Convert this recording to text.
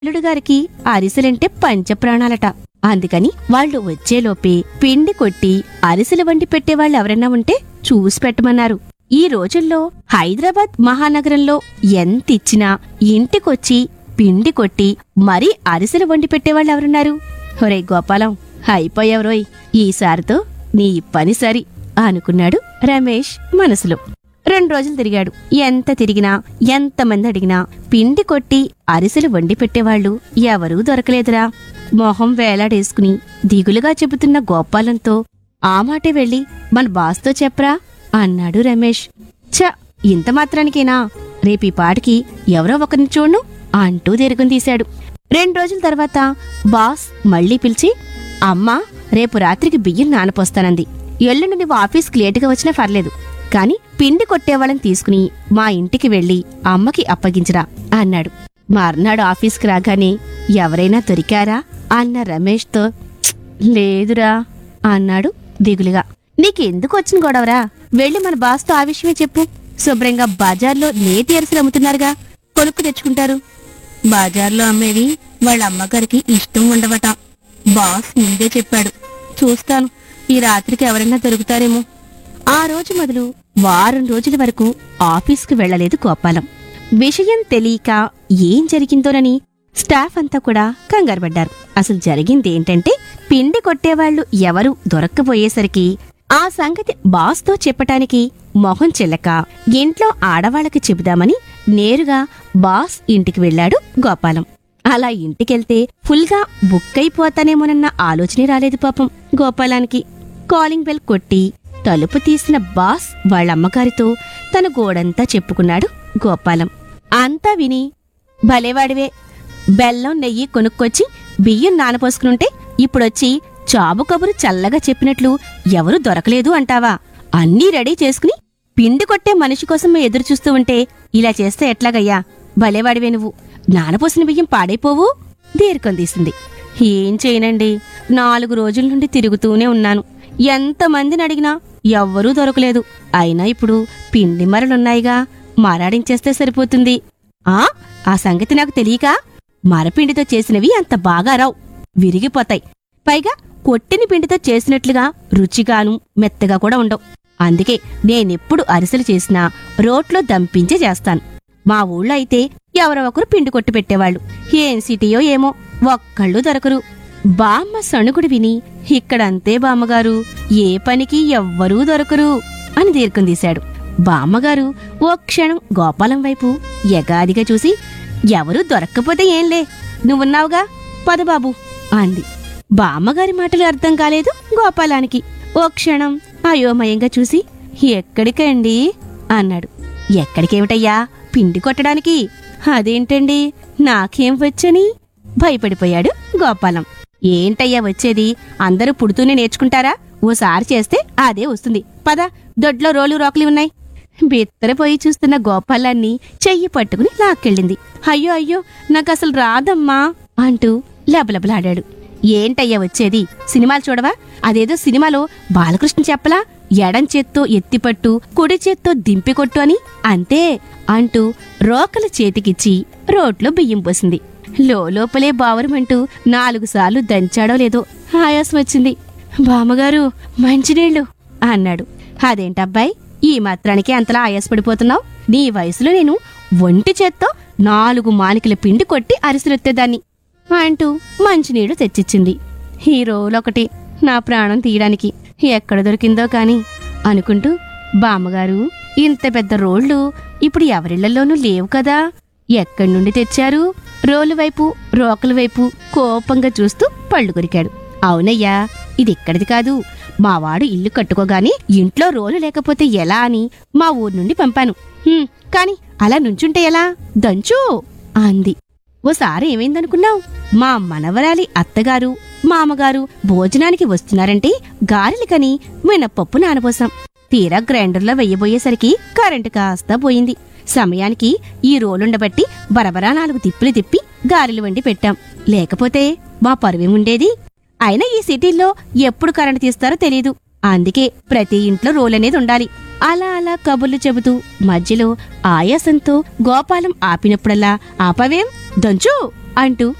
అల్లుడు గారికి అరిసెలంటే పంచప్రాణాలట అందుకని వాళ్ళు వచ్చేలోపే పిండి కొట్టి అరిసెలు వండి పెట్టేవాళ్ళు ఎవరైనా ఉంటే చూసి పెట్టమన్నారు ఈ రోజుల్లో హైదరాబాద్ మహానగరంలో ఎంతిచ్చినా ఇంటికొచ్చి పిండి కొట్టి మరీ అరిసెలు వండి పెట్టేవాళ్ళు ఎవరున్నారు ఒరే గోపాలం అయిపోయావురోయ్ ఈసారితో నీ పని సరి అనుకున్నాడు రమేష్ మనసులో రెండు రోజులు తిరిగాడు ఎంత తిరిగినా ఎంతమంది అడిగినా పిండి కొట్టి అరిసెలు వండి పెట్టేవాళ్ళు ఎవరూ దొరకలేదురా మొహం వేలాడేసుకుని దిగులుగా చెబుతున్న గోపాలంతో ఆ మాటే వెళ్ళి మన బాస్తో చెప్పరా అన్నాడు రమేష్ ఛ ఇంత మాత్రానికేనా రేపీ పాటికి ఎవరో ఒకరిని చూడు అంటూ దీర్ఘం తీశాడు రెండు రోజుల తర్వాత బాస్ మళ్ళీ పిలిచి అమ్మా రేపు రాత్రికి బియ్యం నానపోస్తానంది ఎల్లుండి నువ్వు ఆఫీస్కి లేటుగా వచ్చినా పర్లేదు కాని పిండి కొట్టేవాళ్ళని తీసుకుని మా ఇంటికి వెళ్ళి అమ్మకి అప్పగించరా అన్నాడు మర్నాడు ఆఫీస్కి రాగానే ఎవరైనా దొరికారా అన్న రమేష్తో "ఛ్, లేదురా అన్నాడు దిగులుగా నీకెందుకు వచ్చిన గొడవరా వెళ్ళి మన బాస్తో ఆ విషయమే చెప్పు శుభ్రంగా బజార్లో నేతి అరిసెలు అమ్ముతున్నారుగా కొనుక్కు తెచ్చుకుంటారు బజార్లో అమ్మేవి వాళ్ళ అమ్మగారికి ఇష్టం ఉండవట బాస్ ముందే చెప్పాడు చూస్తాను ఈ రాత్రికి ఎవరైనా దొరుకుతారేమో ఆ రోజు మొదలు వారం రోజుల వరకు ఆఫీస్కు వెళ్లలేదు గోపాలం విషయం తెలియక ఏం జరిగిందోనని స్టాఫ్ అంతా కూడా కంగారు పడ్డారు అసలు జరిగింది ఏంటంటే పిండి కొట్టేవాళ్లు ఎవరు దొరక్కపోయేసరికి ఆ సంగతి బాస్తో చెప్పటానికి మొహం చెల్లక ఇంట్లో ఆడవాళ్ళకి చెబుదామని నేరుగా బాస్ ఇంటికి వెళ్ళాడు గోపాలం అలా ఇంటికెళ్తే ఫుల్గా బుక్ అయిపోతానేమోనన్న ఆలోచనే రాలేదు పాపం గోపాలానికి కాలింగ్ బెల్ కొట్టి తలుపు తీసిన బాస్ వాళ్ళ అమ్మగారితో తన గోడంతా చెప్పుకున్నాడు గోపాలం అంతా విని భలేవాడివే బెల్లం నెయ్యి కొనుక్కొచ్చి బియ్యం నానపోసుకునుంటే ఇప్పుడొచ్చి చాబు కబురు చల్లగా చెప్పినట్లు ఎవరూ దొరకలేదు అంటావా అన్నీ రెడీ చేసుకుని పిండి కొట్టే మనిషి కోసం ఎదురు చూస్తూ ఉంటే ఇలా చేస్తే ఎట్లాగయ్యా భలేవాడివే నువ్వు నానపోసిన బియ్యం పాడైపోవు దీర్ఘం తీసింది ఏం చేయనండి నాలుగు రోజుల నుండి తిరుగుతూనే ఉన్నాను ఎంతమందిని అడిగినా ఎవ్వరూ దొరకలేదు అయినా ఇప్పుడు పిండి మరలున్నాయిగా మరాడించేస్తే సరిపోతుంది ఆ ఆ సంగతి నాకు తెలియక మరపిండితో చేసినవి అంత బాగా రావు విరిగిపోతాయి పైగా కొట్టిన పిండితో చేసినట్లుగా రుచిగాను మెత్తగా కూడా ఉండవు అందుకే నేనెప్పుడు అరిసెలు చేసినా రోట్లో దంపించే చేస్తాను మా ఊళ్ళో అయితే ఎవరో ఒకరు పిండి కొట్టి పెట్టేవాళ్ళు ఏం సిటీయో ఏమో ఒక్కళ్ళు దొరకరు బామ్మ సణుగుడు విని ఇక్కడంతే బామ్మగారు ఏ పనికి ఎవ్వరూ దొరకరు అని దీర్ఘం తీశాడు బామ్మగారు ఓ క్షణం గోపాలం వైపు ఎగాదిగా చూసి ఎవరూ దొరక్కపోతే ఏంలే నువ్వున్నావుగా పదబాబు అంది బామ్మగారి మాటలు అర్థం కాలేదు గోపాలానికి ఓ క్షణం అయోమయంగా చూసి ఎక్కడికండి అన్నాడు ఎక్కడికేమిటయ్యా పిండి కొట్టడానికి అదేంటండి నాకేం వచ్చని భయపడిపోయాడు గోపాలం ఏంటయ్యా వచ్చేది అందరూ పుడుతూనే నేర్చుకుంటారా ఓసారి చేస్తే అదే వస్తుంది పద దొడ్లో రోలు రోకలి ఉన్నాయి బిత్తరపోయి చూస్తున్న గోపాలాన్ని చెయ్యి పట్టుకుని లాక్కెళ్ళింది అయ్యో అయ్యో నాకు అసలు రాదమ్మా అంటూ లబలబలాడాడు ఏంటయ్యా వచ్చేది సినిమాలు చూడవా అదేదో సినిమాలో బాలకృష్ణ చెప్పలా ఎడం చేత్తో ఎత్తిపట్టు కుడి చేత్తో దింపికొట్టు అని అంతే అంటూ రోకల చేతికిచ్చి రోట్లో బియ్యం పోసింది లోపలే బావరమంటూ నాలుగు సార్లు దంచాడో లేదో ఆయాసం వచ్చింది బామ్మగారు మంచినీళ్లు అన్నాడు అదేంటబ్బాయి ఈ మాత్రానికి అంతలా ఆయాసపడిపోతున్నావు నీ వయసులో నేను ఒంటి చేత్తో నాలుగు మానికల పిండి కొట్టి అరిసెలెత్తేదాన్ని అంటూ మంచినీళ్లు తెచ్చిచ్చింది ఈ రోలొకటి నా ప్రాణం తీయడానికి ఎక్కడ దొరికిందో కాని అనుకుంటూ బామ్మగారు ఇంత పెద్ద రోళ్లు ఇప్పుడు ఎవరిళ్లలోనూ లేవు కదా ఎక్కడి నుండి తెచ్చారు రోలు వైపు రోకల వైపు కోపంగా చూస్తూ పళ్ళు కొరికాడు అవునయ్యా ఇది ఇక్కడిది కాదు మావాడు ఇల్లు కట్టుకోగానే ఇంట్లో రోలు లేకపోతే ఎలా అని మా ఊరు నుండి పంపాను "హ్మ్, కాని అలా నుంచుంటే ఎలా దంచు అంది ఓసారి ఏమైందనుకున్నావు మా మనవరాలి అత్తగారు మామగారు భోజనానికి వస్తున్నారంటే గారెలకని మినపప్పు నానబోసాం తీరా గ్రైండర్లో వెయ్యబోయేసరికి కరెంటు కాస్త పోయింది సమయానికి ఈ రోలుండబట్టి బరబరా నాలుగు తిప్పులు తిప్పి గారెలు వండి పెట్టాం లేకపోతే మా పరువేముండేది అయినా ఈ సిటీల్లో ఎప్పుడు కరెంటు తీస్తారో తెలీదు అందుకే ప్రతి ఇంట్లో రోల్ అనేది ఉండాలి అలా అలా కబుర్లు చెబుతూ మధ్యలో ఆయాసంతో గోపాలం ఆపినప్పుడల్లా ఆపవేం దంచు అంటూ